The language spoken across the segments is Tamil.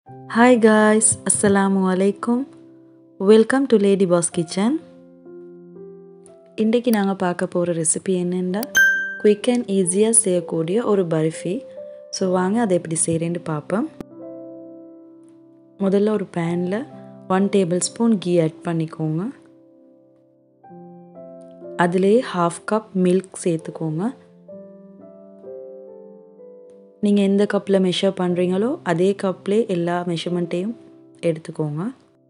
ஹாய் காய்ஸ் அஸ்ஸலாமு அலைக்கும் welcome to lady boss kitchen இன்றைக்கி நாங்கள் பார்க்க போகிற ரெசிபி என்னென்னா குயிக் அண்ட் ஈஸியாக செய்யக்கூடிய ஒரு பர்ஃபி ஸோ வாங்க அதை எப்படி செய்கிறேன்னு பார்ப்போம் முதல்ல ஒரு பேனில் one tablespoon ghee add பண்ணிக்கோங்க அதுலேயே ஹாஃப் கப் மில்க் சேர்த்துக்கோங்க நீங்கள் எந்த கப்பில் மெஷர் பண்ணுறீங்களோ அதே கப்லே எல்லா மெஷர்மெண்ட்டையும் எடுத்துக்கோங்க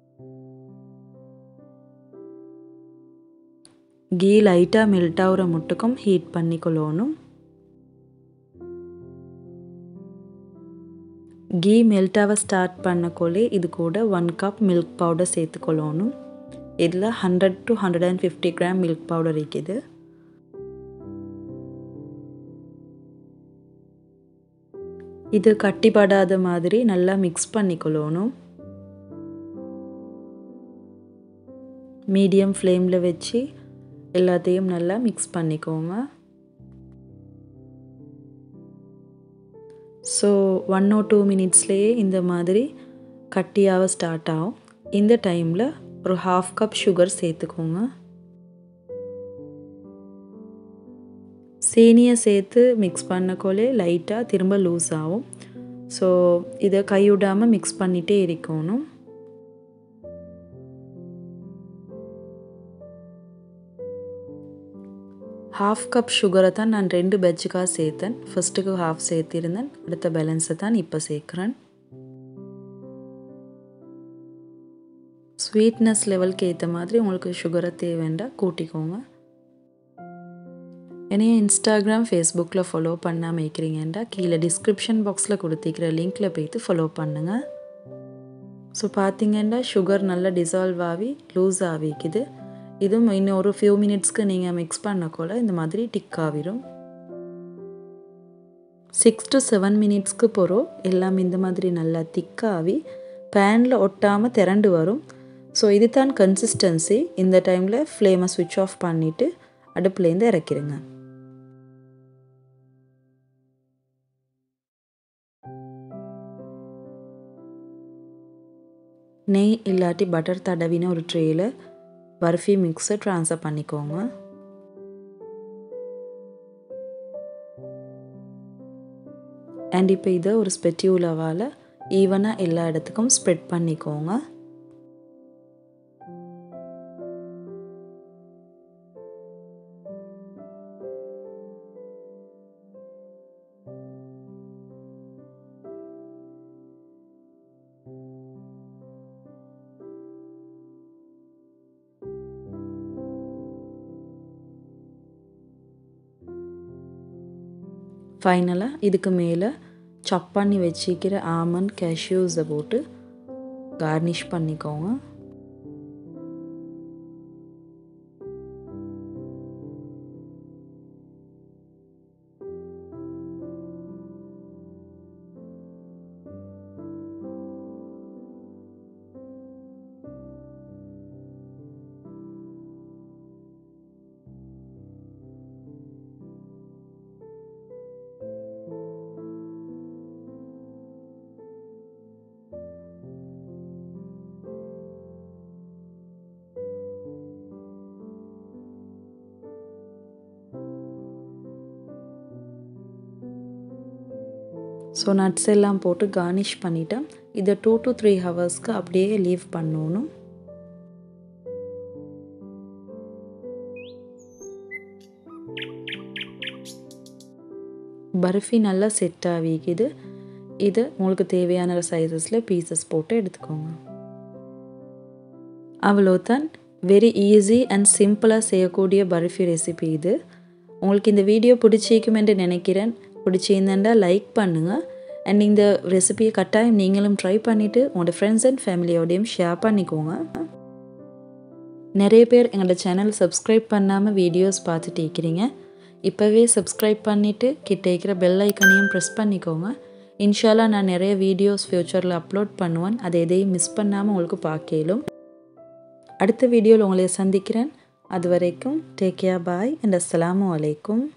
கீ லைட்டாக மெல்ட் ஆகிற முட்டுக்கும் ஹீட் பண்ணிக்கொள்ளணும் கீ மெல்ட் ஆக ஸ்டார்ட் பண்ணக்கொள்ளே இது கூட ஒன் கப் மில்க் பவுடர் சேர்த்துக்கொள்ளணும் இதில் hundred to hundred and fifty gram milk powder இருக்குது இது கட்டிப்படாத மாதிரி நல்லா மிக்ஸ் பண்ணிக்கொள்ளணும் மீடியம் ஃப்ளேமில் வச்சு எல்லாத்தையும் நல்லா மிக்ஸ் பண்ணிக்கோங்க ஸோ ஒன் ஓ டூ மினிட்ஸ்லேயே இந்த மாதிரி கட்டியாக ஸ்டார்ட் ஆகும் இந்த டைமில் ஒரு ஹாஃப் கப் சுகர் சேர்த்துக்கோங்க சீனியை சேர்த்து மிக்ஸ் பண்ணக்கோலே லைட்டாக திரும்ப லூஸ் ஆகும் ஸோ இதை கைவிடாமல் மிக்ஸ் பண்ணிகிட்டே இருக்கணும் ஹாஃப் கப் சுகரை தான் நான் ரெண்டு பெட்ஜுக்காக சேர்த்தேன் ஃபஸ்ட்டுக்கு ஹாஃப் சேர்த்திருந்தேன் அடுத்த பேலன்ஸை தான் இப்போ சேர்க்குறேன் ஸ்வீட்னஸ் லெவலுக்கு ஏற்ற மாதிரி உங்களுக்கு சுகரை தேவைண்டா கூட்டிக்கோங்க என்னைய இன்ஸ்டாகிராம் ஃபேஸ்புக்கில் ஃபாலோ பண்ணாமல் இருக்கிறீங்கன்றா கீழே டிஸ்கிரிப்ஷன் பாக்ஸில் கொடுத்திக்கிற லிங்க்கில் போய்த்து ஃபாலோ பண்ணுங்கள் ஸோ பார்த்தீங்கன்னா சுகர் நல்லா டிசால்வ் ஆகி லூஸ் ஆகிக்குது இதுவும் இன்னும் ஒரு ஃபியூ மினிட்ஸ்க்கு நீங்கள் மிக்ஸ் பண்ணக்கோல இந்த மாதிரி டிக் ஆகிரும் சிக்ஸ் டு செவன் மினிட்ஸ்க்கு போகிறோம் எல்லாம் இந்த மாதிரி நல்லா திக்காகி பேனில் ஒட்டாமல் திரண்டு வரும் ஸோ இது தான் கன்சிஸ்டன்சி இந்த டைமில் ஃப்ளேமை ஸ்விட்ச் ஆஃப் பண்ணிவிட்டு அடுப்புலேருந்து இறக்கிடுங்க நெய் இல்லாட்டி பட்டர் தடவின ஒரு ட்ரேயில் பர்ஃபி மிக்ஸை ட்ரான்ஸ்ஃபர் பண்ணிக்கோங்க அண்ட் இப்போ இதை ஒரு ஸ்பெட்யூலவால் ஈவனாக எல்லா இடத்துக்கும் ஸ்ப்ரெட் பண்ணிக்கோங்க ஃபைனலாக இதுக்கு மேலே சப் பண்ணி வச்சிக்கிற ஆமண்ட் கேஷ்யூஸை போட்டு கார்னிஷ் பண்ணிக்கோங்க ஸோ நட்ஸ் எல்லாம் போட்டு கார்னிஷ் பண்ணிவிட்டேன் இதை டூ டு த்ரீ ஹவர்ஸ்க்கு அப்படியே லீவ் பண்ணணும் பர்ஃபி நல்லா செட் ஆகிக்குது இது உங்களுக்கு தேவையான சைஸஸில் பீசஸ் போட்டு எடுத்துக்கோங்க அவ்வளோதான் வெரி ஈஸி அண்ட் சிம்பிளாக செய்யக்கூடிய பர்ஃபி ரெசிபி இது உங்களுக்கு இந்த வீடியோ பிடிச்சிக்கும் என்று நினைக்கிறேன் பிடிச்சிருந்தா லைக் பண்ணுங்கள் அண்ட் இந்த ரெசிபியை கட்டாயம் நீங்களும் ட்ரை பண்ணிவிட்டு உங்களோட ஃப்ரெண்ட்ஸ் அண்ட் ஃபேமிலியோடையும் ஷேர் பண்ணிக்கோங்க நிறைய பேர் எங்களோட சேனல் சப்ஸ்கிரைப் பண்ணாமல் வீடியோஸ் பார்த்துட்டு இருக்கிறீங்க இப்போவே சப்ஸ்கிரைப் பண்ணிவிட்டு கிட்ட இருக்கிற பெல் ஐக்கனையும் ப்ரெஸ் பண்ணிக்கோங்க இன்ஷாலாக நான் நிறைய வீடியோஸ் ஃப்யூச்சரில் அப்லோட் பண்ணுவேன் அதை எதையும் மிஸ் பண்ணாமல் உங்களுக்கு பார்க்கலும் அடுத்த வீடியோவில் உங்களை சந்திக்கிறேன் அது வரைக்கும் டேக் கேர் பாய் அண்ட் அஸ்லாம் வலைக்கும்